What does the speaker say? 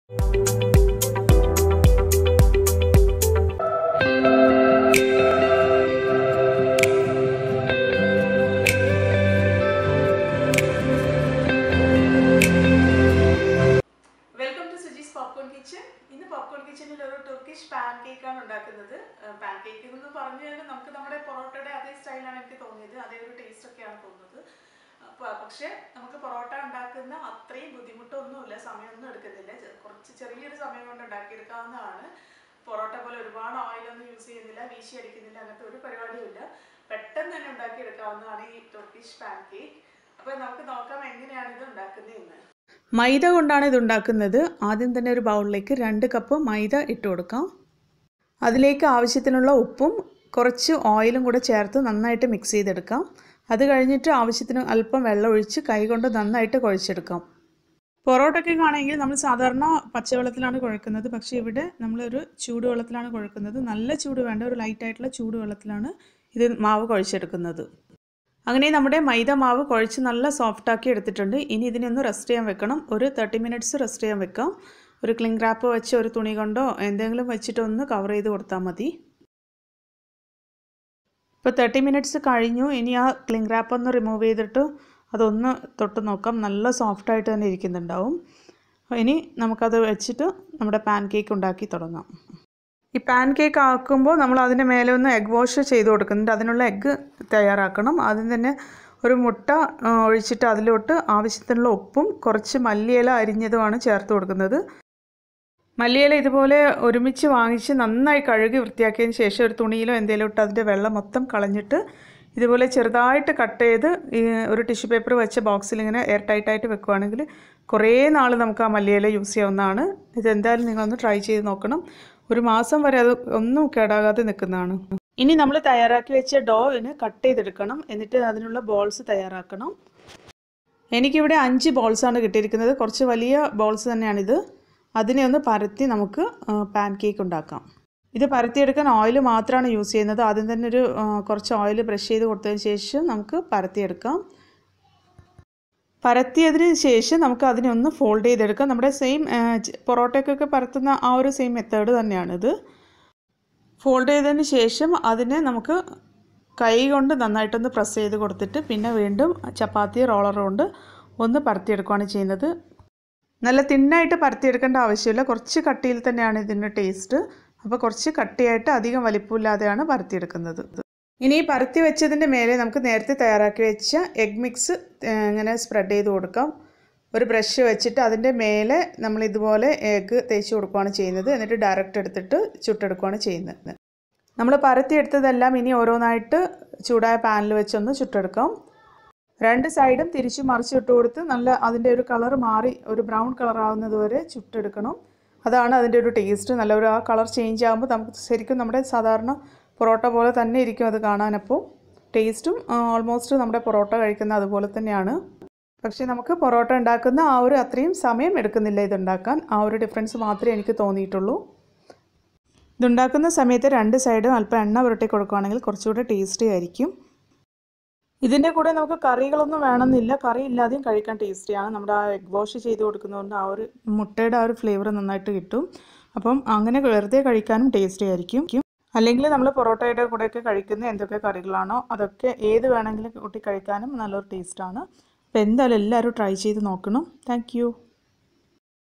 welcome to Sujee's popcorn kitchen ഇന്ന് popcorn കിച്ചണിൽ ഒരു തുർക്കിഷ് പാൻ കേക്ക് ആണ് ഉണ്ടാക്കുന്നത് പാൻ കേക്ക് എന്ന് പറഞ്ഞു കഴിഞ്ഞാൽ നമുക്ക് നമ്മുടെ പൊറോട്ടയുടെ അതേ സ്റ്റൈലാണ് എനിക്ക് തോന്നിയത് അതേ ഒരു ടേസ്റ്റ് ഒക്കെയാണ് തോന്നുന്നത് അപ്പൊ- പക്ഷേ നമുക്ക് പൊറോട്ട ഉണ്ടാക്കുന്ന അത്രയും ബുദ്ധിമുട്ടൊന്നുമില്ല സമയമൊന്നും എടുക്കുന്നില്ല ചെ- കുറച്ച് ചെറിയൊരു സമയം കൊണ്ട് ഉണ്ടാക്കിയെടുക്കാവുന്നതാണ് പൊറോട്ട പോലെ ഒരുപാട് ഓയിലൊന്നും യൂസ് ചെയ്യുന്നില്ല വീശി അടിക്കുന്നില്ല അങ്ങനത്തെ ഒരു പരിപാടിയും ഇല്ല പെട്ടെന്ന് തന്നെ ഉണ്ടാക്കിയെടുക്കാവുന്നതാണ് ഈ തുർക്കിഷ് പാൻ കേക്ക് അപ്പോൾ നമുക്ക് നോക്കാം എങ്ങനെയാണ് ഇത് ഉണ്ടാക്കുന്നത് എന്ന് മൈദ കൊണ്ടാണ് ഇത് ഉണ്ടാക്കുന്നത് ആദ്യം തന്നെ ഒരു ബൗളിലേക്ക് രണ്ട് കപ്പ് മൈദ ഇട്ട് കൊടുക്കാം അതിലേക്ക് ആവശ്യത്തിനുള്ള ഉപ്പും കുറച്ച് ഓയിലും കൂടെ ചേർത്ത് നന്നായിട്ട് മിക്സ് ചെയ്തെടുക്കാം അത് കഴിഞ്ഞിട്ട് ആവശ്യത്തിന് അല്പം വെള്ളം ഒഴിച്ച് കൈകൊണ്ട് നന്നായിട്ട് കുഴച്ചെടുക്കാം പൊറോട്ടയ്ക്കൊക്കെ ആണെങ്കിൽ നമ്മൾ സാധാരണ പച്ചവെള്ളത്തിലാണ് കുഴക്കുന്നത് പക്ഷേ ഇവിടെ നമ്മളൊരു ചൂടുവെള്ളത്തിലാണ് കുഴക്കുന്നത് നല്ല ചൂട് വേണ്ട ഒരു ലൈറ്റ് ആയിട്ടുള്ള ചൂടുവെള്ളത്തിലാണ് ഇത് മാവ് കുഴച്ചെടുക്കുന്നത് അങ്ങനെ നമ്മുടെ മൈദ മാവ് കുഴച്ച് നല്ല സോഫ്റ്റാക്കി എടുത്തിട്ടുണ്ട് ഇനി ഇതിനെ ഒന്ന് റെസ്റ്റ് ചെയ്യാൻ വെക്കണം ഒരു തേർട്ടി മിനിറ്റ്സ് റെസ്റ്റ് ചെയ്യാൻ വെക്കാം ഒരു ക്ലിംഗ് റാപ്പ് വെച്ച് ഒരു തുണി കൊണ്ടോ എന്തെങ്കിലും വെച്ചിട്ട് ഒന്ന് കവർ ചെയ്ത് കൊടുത്താൽ മതി ഇപ്പോൾ തേർട്ടി മിനിറ്റ്സ് കഴിഞ്ഞു ഇനി ആ ക്ലിംഗ് റാപ്പ് ഒന്ന് റിമൂവ് ചെയ്തിട്ട് അതൊന്ന് തൊട്ട് നോക്കാം നല്ല സോഫ്റ്റായിട്ട് തന്നെ ഇരിക്കുന്നുണ്ടാവും ഇനി നമുക്കത് വെച്ചിട്ട് നമ്മുടെ പാൻ കേക്ക് ഉണ്ടാക്കി തുടങ്ങാം ഈ പാൻ കേക്ക് ആക്കുമ്പോൾ നമ്മൾ അതിൻ്റെ മേലെ ഒന്ന് എഗ് വാഷ് ചെയ്ത് കൊടുക്കുന്നുണ്ട് അതിനുള്ള എഗ്ഗ് തയ്യാറാക്കണം ആദ്യം തന്നെ ഒരു മുട്ട ആ, ഒഴിച്ചിട്ട് അതിലോട്ട് ആവശ്യത്തിനുള്ള ഉപ്പും കുറച്ച് മല്ലിയില അരിഞ്ഞതുമാണ് ചേർത്ത് കൊടുക്കുന്നത് മല്ലിയില ഇതുപോലെ ഒരുമിച്ച് വാങ്ങിച്ച് നന്നായി കഴുകി വൃത്തിയാക്കിയതിന് ശേഷം ഒരു തുണിയിലോ എന്തെങ്കിലും ഇട്ട് അതിൻ്റെ വെള്ളം മൊത്തം കളഞ്ഞിട്ട് ഇതുപോലെ ചെറുതായിട്ട് കട്ട് ചെയ്ത് ഈ ഒരു ടിഷ്യൂ പേപ്പർ വെച്ച ബോക്സിൽ ഇങ്ങനെ എയർ ടൈറ്റായിട്ട് വെക്കുകയാണെങ്കിൽ കുറേ നാൾ നമുക്ക് ആ മല്ലിയില യൂസ് ചെയ്യാവുന്നതാണ് ഇതെന്തായാലും നിങ്ങളൊന്ന് ട്രൈ ചെയ്ത് നോക്കണം ഒരു മാസം വരെ അത് ഒന്നും കേടാകാതെ നിൽക്കുന്നതാണ് ഇനി നമ്മൾ തയ്യാറാക്കി വെച്ച ഡോവിന് കട്ട് ചെയ്തെടുക്കണം എന്നിട്ട് അതിനുള്ള ബോൾസ് തയ്യാറാക്കണം എനിക്കിവിടെ അഞ്ച് ബോൾസാണ് കിട്ടിയിരിക്കുന്നത് കുറച്ച് വലിയ ബോൾസ് തന്നെയാണിത് അതിനെ ഒന്ന് പരത്തി നമുക്ക് പാൻ കേക്ക് ഉണ്ടാക്കാം ഇത് പരത്തിയെടുക്കാൻ ഓയിൽ മാത്രമാണ് യൂസ് ചെയ്യുന്നത് ആദ്യം തന്നെ ഒരു ആ, കുറച്ച് ഓയിൽ ബ്രഷ് ചെയ്ത് കൊടുത്തതിന് ശേഷം നമുക്ക് പരത്തിയെടുക്കാം പരത്തിയതിന് ശേഷം നമുക്ക് അതിനെ ഒന്ന് ഫോൾഡ് ചെയ്തെടുക്കാം നമ്മുടെ സെയിം പൊറോട്ടയ്ക്കൊക്കെ പരത്തുന്ന ആ ഒരു സെയിം മെത്തേഡ് തന്നെയാണിത് ഫോൾഡ് ചെയ്തതിന് ശേഷം അതിനെ നമുക്ക് കൈ കൊണ്ട് നന്നായിട്ടൊന്ന് പ്രസ് ചെയ്ത് കൊടുത്തിട്ട് പിന്നെ വീണ്ടും ചപ്പാത്തി റോളർ കൊണ്ട് ഒന്ന് പരത്തിയെടുക്കുകയാണ് ചെയ്യുന്നത് നല്ല തിന്നായിട്ട് പരത്തിയെടുക്കേണ്ട ആവശ്യമില്ല കുറച്ച് കട്ടിയിൽ തന്നെയാണ് ഇതിൻ്റെ ടേസ്റ്റ് അപ്പോൾ കുറച്ച് കട്ടിയായിട്ട് അധികം വലിപ്പമില്ലാതെയാണ് പരത്തിയെടുക്കുന്നത് ഇനി ഈ പരത്തി വെച്ചതിൻ്റെ മേലെ നമുക്ക് നേരത്തെ തയ്യാറാക്കി വെച്ച എഗ് മിക്സ് ഇങ്ങനെ സ്പ്രെഡ് ചെയ്ത് കൊടുക്കാം ഒരു ബ്രഷ് വെച്ചിട്ട് അതിൻ്റെ മേലെ നമ്മൾ ഇതുപോലെ എഗ്ഗ് തേച്ച് കൊടുക്കുകയാണ് ചെയ്യുന്നത് എന്നിട്ട് ഡയറക്റ്റ് എടുത്തിട്ട് ചുട്ടെടുക്കുകയാണ് ചെയ്യുന്നത് നമ്മൾ പരത്തിയെടുത്തതെല്ലാം ഇനി ഓരോന്നായിട്ട് ചൂടായ പാനിൽ വെച്ചൊന്ന് ചുട്ടെടുക്കാം രണ്ട് സൈഡും തിരിച്ച് മറിച്ച് ഇട്ട് കൊടുത്ത് നല്ല അതിൻ്റെ ഒരു കളർ മാറി ഒരു ബ്രൗൺ കളർ ആവുന്നത് വരെ ചുട്ടെടുക്കണം അതാണ് അതിൻ്റെ ഒരു ടേസ്റ്റ് നല്ല ഒരു ആ കളർ ചേഞ്ച് ആകുമ്പോൾ നമുക്ക് ശരിക്കും നമ്മുടെ സാധാരണ പൊറോട്ട പോലെ തന്നെ ഇരിക്കും അത് കാണാനപ്പോൾ ടേസ്റ്റും ഓൾമോസ്റ്റ് നമ്മുടെ പൊറോട്ട കഴിക്കുന്ന അതുപോലെ തന്നെയാണ് പക്ഷേ നമുക്ക് പൊറോട്ട ഉണ്ടാക്കുന്ന ആ ഒരു അത്രയും സമയം എടുക്കുന്നില്ല ഇതുണ്ടാക്കാൻ ആ ഒരു ഡിഫറൻസ് മാത്രമേ എനിക്ക് തോന്നിയിട്ടുള്ളൂ ഇതുണ്ടാക്കുന്ന സമയത്ത് രണ്ട് സൈഡും അല്പം എണ്ണ പുരട്ടി കൊടുക്കുകയാണെങ്കിൽ കുറച്ചുകൂടെ ടേസ്റ്റി ആയിരിക്കും ഇതിൻ്റെ കൂടെ നമുക്ക് കറികളൊന്നും വേണമെന്നില്ല കറി ഇല്ലാതെയും കഴിക്കാൻ ടേസ്റ്റിയാണ് നമ്മുടെ ആ എഗ് വാഷ് ചെയ്ത് കൊടുക്കുന്നതുകൊണ്ട് ആ ഒരു മുട്ടയുടെ ആ ഒരു ഫ്ലേവർ നന്നായിട്ട് കിട്ടും അപ്പം അങ്ങനെ വെറുതെ കഴിക്കാനും ടേസ്റ്റി ആയിരിക്കും അല്ലെങ്കിൽ നമ്മൾ പൊറോട്ടയുടെ കൂടെയൊക്കെ കഴിക്കുന്ന എന്തൊക്കെ കറികളാണോ അതൊക്കെ ഏത് വേണമെങ്കിലും കൂട്ടി കഴിക്കാനും നല്ലൊരു ടേസ്റ്റാണ് അപ്പോൾ എന്തായാലും എല്ലാവരും ട്രൈ ചെയ്ത് നോക്കണം താങ്ക്